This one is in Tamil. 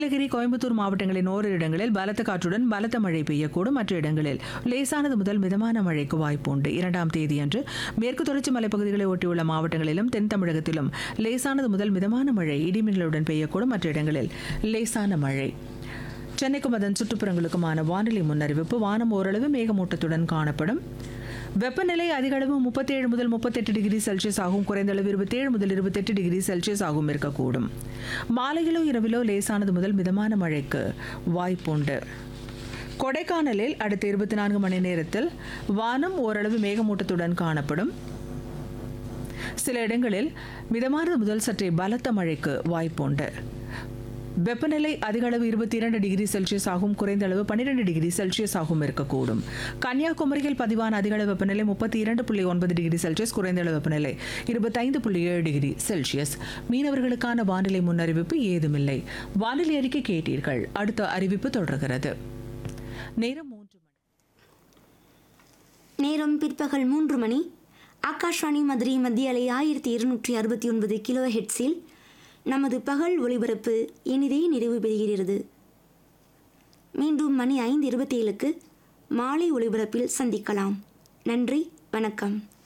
நீலகிரி கோயம்புத்தூர் மாவட்டங்களின் ஓரிரு இடங்களில் பலத்த காற்றுடன் பலத்த மழை பெய்யக்கூடும் மற்ற இடங்களில் லேசானது முதல் மிதமான மழைக்கு வாய்ப்பு உண்டு இரண்டாம் தேதியன்று மேற்கு தொடர்ச்சி மலைப்பகுதிகளை ஒட்டியுள்ள மாவட்டங்களிலும் தென் தமிழகத்திலும் லேசானது முதல் மிதமான மழை இடிமின்னலுடன் பெய்யக்கூடும் மற்ற இடங்களில் லேசான மழை சென்னைக்கும் அதன் சுற்றுப்புறங்களுக்குமான வானிலை முன்னறிவிப்பு வானம் ஓரளவு மேகமூட்டத்துடன் காணப்படும் வெப்பநிலை அதிக அளவு முப்பத்தேழு முதல் முப்பத்தெட்டு டிகிரி செல்சியஸ் ஆகும் குறைந்த அளவு இருபத்தேழு முதல் இருபத்தெட்டு டிகிரி செல்சியஸ் ஆகும் இருக்கக்கூடும் மாலையிலோ இரவிலோ லேசானது முதல் மிதமான மழைக்கு வாய்ப்புண்டு கொடைக்கானலில் அடுத்த இருபத்தி நான்கு மணி நேரத்தில் வானம் ஓரளவு மேகமூட்டத்துடன் காணப்படும் சில இடங்களில் மிதமானது முதல் சற்றே பலத்த மழைக்கு வாய்ப்புண்டு வெப்பநிலை அதிக அளவு இருபத்தி இரண்டு டிகிரி செல்சியஸ் ஆகும் குறைந்த அளவு பன்னிரெண்டு டிகிரி செல்சியஸ் ஆகும் இருக்கக்கூடும் கன்னியாகுமரியில் பதிவான அதிக அளவு வெப்பநிலை முப்பத்தி இரண்டு புள்ளி ஒன்பது டிகிரி செல்சியஸ் குறைந்த அளவு வெப்பநிலை இருபத்தைந்து புள்ளி ஏழு டிகிரி செல்சியஸ் மீனவர்களுக்கான வானிலை முன்னறிவிப்பு ஏதுமில்லை வானிலை அறிக்கை கேட்டீர்கள் அடுத்த அறிவிப்பு தொடர்கிறது நேரம் மூன்று மணி நேரம் பிற்பகல் மூன்று மணி ஆகாஷ்வாணி மதுரை மத்திய அலை ஆயிரத்தி இருநூற்றி அறுபத்தி ஒன்பது கிலோ ஹெட்ஸில் நமது பகல் ஒளிபரப்பு இனிதே நிறைவு பெறுகிறது மீண்டும் மணி ஐந்து இருபத்தி ஏழுக்கு மாலை ஒளிபரப்பில் சந்திக்கலாம் நன்றி வணக்கம்